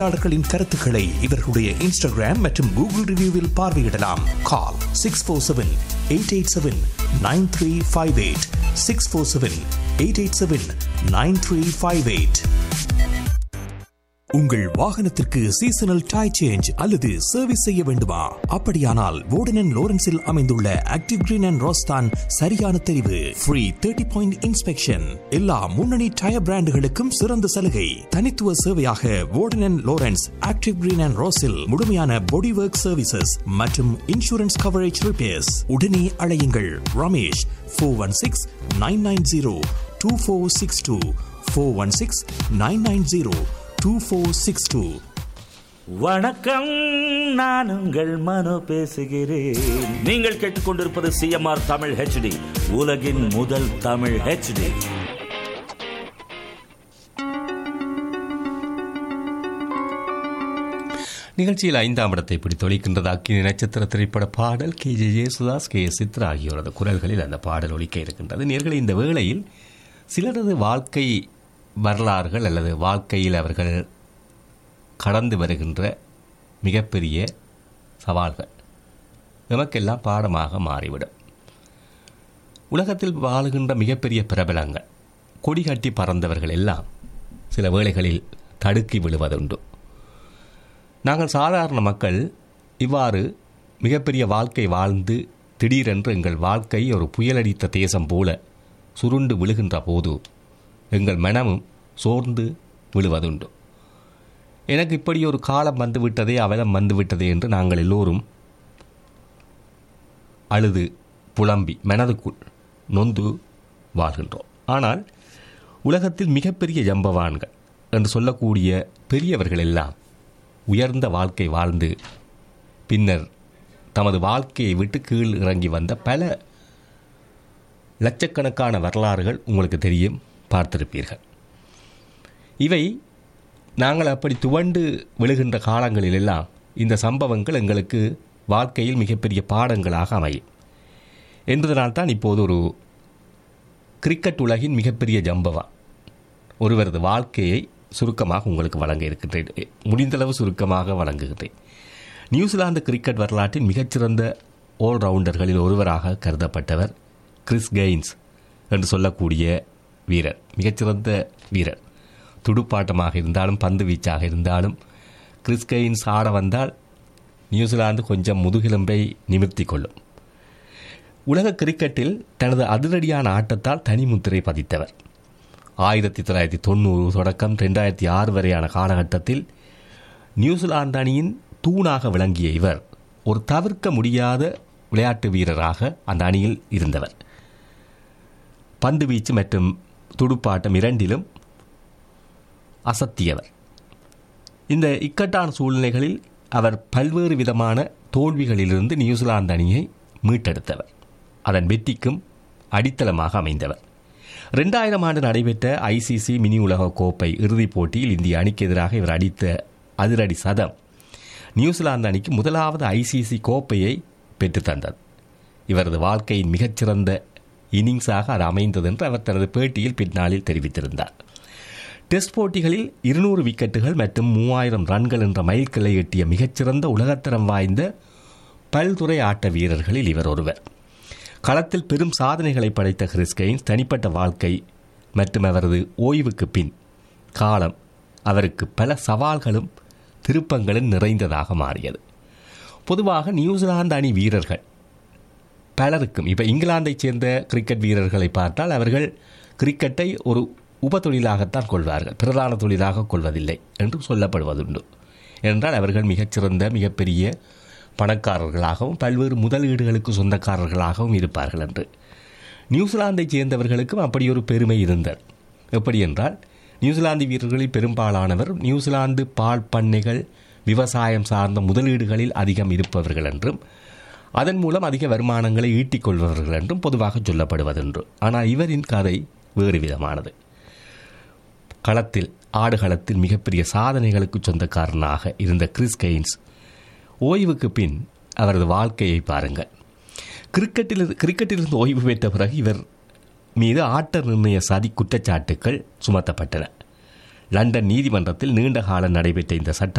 வாடிக்கையாளர்களின் கருத்துக்களை இவர்களுடைய இன்ஸ்டாகிராம் மற்றும் கூகுள் ரிவ்யூவில் பார்வையிடலாம் call six four seven eight eight seven nine three five eight six four seven eight eight seven nine three five eight உங்கள் வாகனத்திற்கு சீசனல் டயர் சேஞ்ச் அல்லது சர்வீஸ் செய்ய வேண்டுமா அப்படியானால் வோர்டன் லோரன்ஸில் அமைந்துள்ள ஆக்டிவ் கிரீன் அண்ட் ரோஸ்தான் சரியான தெரிவு ஃப்ரீ தேர்ட்டி பாயிண்ட் இன்ஸ்பெக்ஷன் எல்லா முன்னணி டயர் பிராண்டுகளுக்கும் சிறந்த சலுகை தனித்துவ சேவையாக Worden Lawrence active green and ரோஸில் முழுமையான பாடி ஒர்க் சர்வீசஸ் மற்றும் இன்சூரன்ஸ் கவரேஜ் ரிப்பேர்ஸ் உடனே அழையுங்கள் Ramesh four one six nine nine zero two four six two four one six nine nine zero two four six two வணக்கம் நான் உங்கள் மனோ பேசுகிறேன் நீங்கள் கேட்டுக்கொண்டிருப்பது சிஎம்ஆர் தமிழ் ஹெச்டி உலகின் முதல் தமிழ் ஹெச்டி நிகழ்ச்சியில் ஐந்தாம் இடத்தை பிடித்தொழிக்கின்றது அக்கினி நட்சத்திர திரைப்பட பாடல் K J Yesudas K S Chithra ஆகியோரது குரல்களில் அந்த பாடல் ஒலிக்க இருக்கின்றது நேர்களை இந்த வேளையில் சிலரது வாழ்க்கை வரலாறுகள் அல்லது வாழ்க்கையில் அவர்கள் கடந்து வருகின்ற மிகப்பெரிய சவால்கள் நமக்கெல்லாம் பாடமாக மாறிவிடும் உலகத்தில் வாழுகின்ற மிகப்பெரிய பிரபலங்கள் கொடி கட்டி பறந்தவர்கள் எல்லாம் சில வேளைகளில் தடுக்கி விழுவதுண்டு நாங்கள் சாதாரண மக்கள் இவ்வாறு மிகப்பெரிய வாழ்க்கை வாழ்ந்து திடீரென்று எங்கள் வாழ்க்கை ஒரு புயலடித்த தேசம் போல சுருண்டு விழுகின்ற போது எங்கள் மனமும் சோர்ந்து விழுவதுண்டு எனக்கு இப்படி ஒரு காலம் வந்துவிட்டதே அவலம் வந்துவிட்டதே என்று நாங்கள் எல்லோரும் அழுது புலம்பி மனதுக்குள் நொந்து வாழ்கின்றோம் ஆனால் உலகத்தில் மிகப்பெரிய ஜம்பவான்கள் என்று சொல்லக்கூடிய பெரியவர்கள் எல்லாம் உயர்ந்த வாழ்க்கை வாழ்ந்து பின்னர் தமது வாழ்க்கையை விட்டு கீழ் இறங்கி வந்த பல லட்சக்கணக்கான வரலாறுகள் உங்களுக்கு தெரியும் பார்த்திருப்பீர்கள் இவை நாங்கள் அப்படி துவண்டு விழுகின்ற காலங்களிலெல்லாம் இந்த சம்பவங்கள் எங்களுக்கு வாழ்க்கையில் மிகப்பெரிய பாடங்களாக அமையும் என்பதனால்தான் இப்போது ஒரு கிரிக்கெட் உலகின் மிகப்பெரிய ஜம்பவா ஒருவரது வாழ்க்கையை சுருக்கமாக உங்களுக்கு வழங்க இருக்கின்றேன் முடிந்தளவு சுருக்கமாக வழங்குகின்றேன் நியூசிலாந்து கிரிக்கெட் வரலாற்றின் மிகச்சிறந்த ஆல்ரவுண்டர்களில் ஒருவராக கருதப்பட்டவர் கிறிஸ் கெய்ன்ஸ் என்று சொல்லக்கூடிய வீரர் மிகச்சிறந்த வீரர் துடுப்பாட்டமாக இருந்தாலும் பந்து வீச்சாக இருந்தாலும் கிறிஸ் கெய்ன்ஸ் ஆட வந்தால் நியூசிலாந்து கொஞ்சம் முதுகெலும்பை நிமிர்த்தி கொள்ளும் உலக கிரிக்கெட்டில் தனது அதிரடியான ஆட்டத்தால் தனிமுத்திரை பதித்தவர் ஆயிரத்தி தொள்ளாயிரத்தி தொண்ணூறு தொடக்கம் ரெண்டாயிரத்தி ஆறு வரையான காலகட்டத்தில் நியூசிலாந்து அணியின் தூணாக விளங்கிய இவர் ஒரு தவிர்க்க முடியாத விளையாட்டு வீரராக அந்த அணியில் இருந்தவர் பந்து வீச்சு மற்றும் துடுப்பாட்டம் இரண்டிலும் அசத்தியவர் இந்த இக்கட்டான சூழ்நிலைகளில் அவர் பல்வேறு விதமான தோல்விகளிலிருந்து நியூசிலாந்து அணியை மீட்டெடுத்தவர் அதன் வெற்றிக்கும் அடித்தளமாக அமைந்தவர் ரெண்டாயிரம் ஆண்டு நடைபெற்ற ஐசிசி மினி உலக கோப்பை இறுதிப் போட்டியில் இந்திய அணிக்கு எதிராக இவர் அடித்த அதிரடி சதம் நியூசிலாந்து அணிக்கு முதலாவது ஐசிசி கோப்பையை பெற்றுத்தந்தது இவரது வாழ்க்கையின் மிகச்சிறந்த இன்னிங்ஸாக அது அமைந்தது என்று அவர் தனது பேட்டியில் பின்னாளில் தெரிவித்திருந்தார் டெஸ்ட் போட்டிகளில் இருநூறு விக்கெட்டுகள் மற்றும் மூவாயிரம் ரன்கள் என்ற மைல்கல்லை எட்டிய மிகச்சிறந்த உலகத்தரம் வாய்ந்த பல்துறை ஆட்ட வீரர்களில் இவர் ஒருவர் களத்தில் பெரும் சாதனைகளை படைத்த கிறிஸ்கெயின்ஸ் தனிப்பட்ட வாழ்க்கை மற்றும் அவரது ஓய்வுக்கு பின் காலம் அவருக்கு பல சவால்களும் திருப்பங்களும் நிறைந்ததாக மாறியது பொதுவாக நியூசிலாந்து அணி வீரர்கள் பலருக்கும் இப்போ இங்கிலாந்தைச் சேர்ந்த கிரிக்கெட் வீரர்களை பார்த்தால் அவர்கள் கிரிக்கெட்டை ஒரு உப தொழிலாகத்தான் கொள்வார்கள் பிரதான தொழிலாக கொள்வதில்லை என்று சொல்லப்படுவதுண்டு என்றால் அவர்கள் மிகச்சிறந்த மிகப்பெரிய பணக்காரர்களாகவும் பல்வேறு முதலீடுகளுக்கு சொந்தக்காரர்களாகவும் இருப்பார்கள் என்று நியூசிலாந்தைச் சேர்ந்தவர்களுக்கும் அப்படி ஒரு பெருமை இருந்தது எப்படி என்றால் நியூசிலாந்து வீரர்களில் பெரும்பாலானவர் நியூசிலாந்து பால் பண்ணைகள் விவசாயம் சார்ந்த முதலீடுகளில் அதிகம் இருப்பவர்கள் என்றும் அதன் மூலம் அதிக வருமானங்களை ஈட்டிக் கொள்பவர்கள் என்றும் பொதுவாக சொல்லப்படுவதென்று ஆனால் இவரின் கதை வேறு விதமானது களத்தில் ஆடுகளத்தில் மிகப்பெரிய சாதனைகளுக்கு சொந்தக்காரனாக இருந்த கிறிஸ் கெய்ன்ஸ் ஓய்வுக்கு பின் அவரது வாழ்க்கையை பாருங்கள் கிரிக்கெட்டில் கிரிக்கெட்டிலிருந்து ஓய்வு பெற்ற பிறகு இவர் மீது ஆட்ட நிர்ணய சதி குற்றச்சாட்டுகள் சுமத்தப்பட்டன லண்டன் நீதிமன்றத்தில் நீண்ட காலம் நடைபெற்ற இந்த சட்ட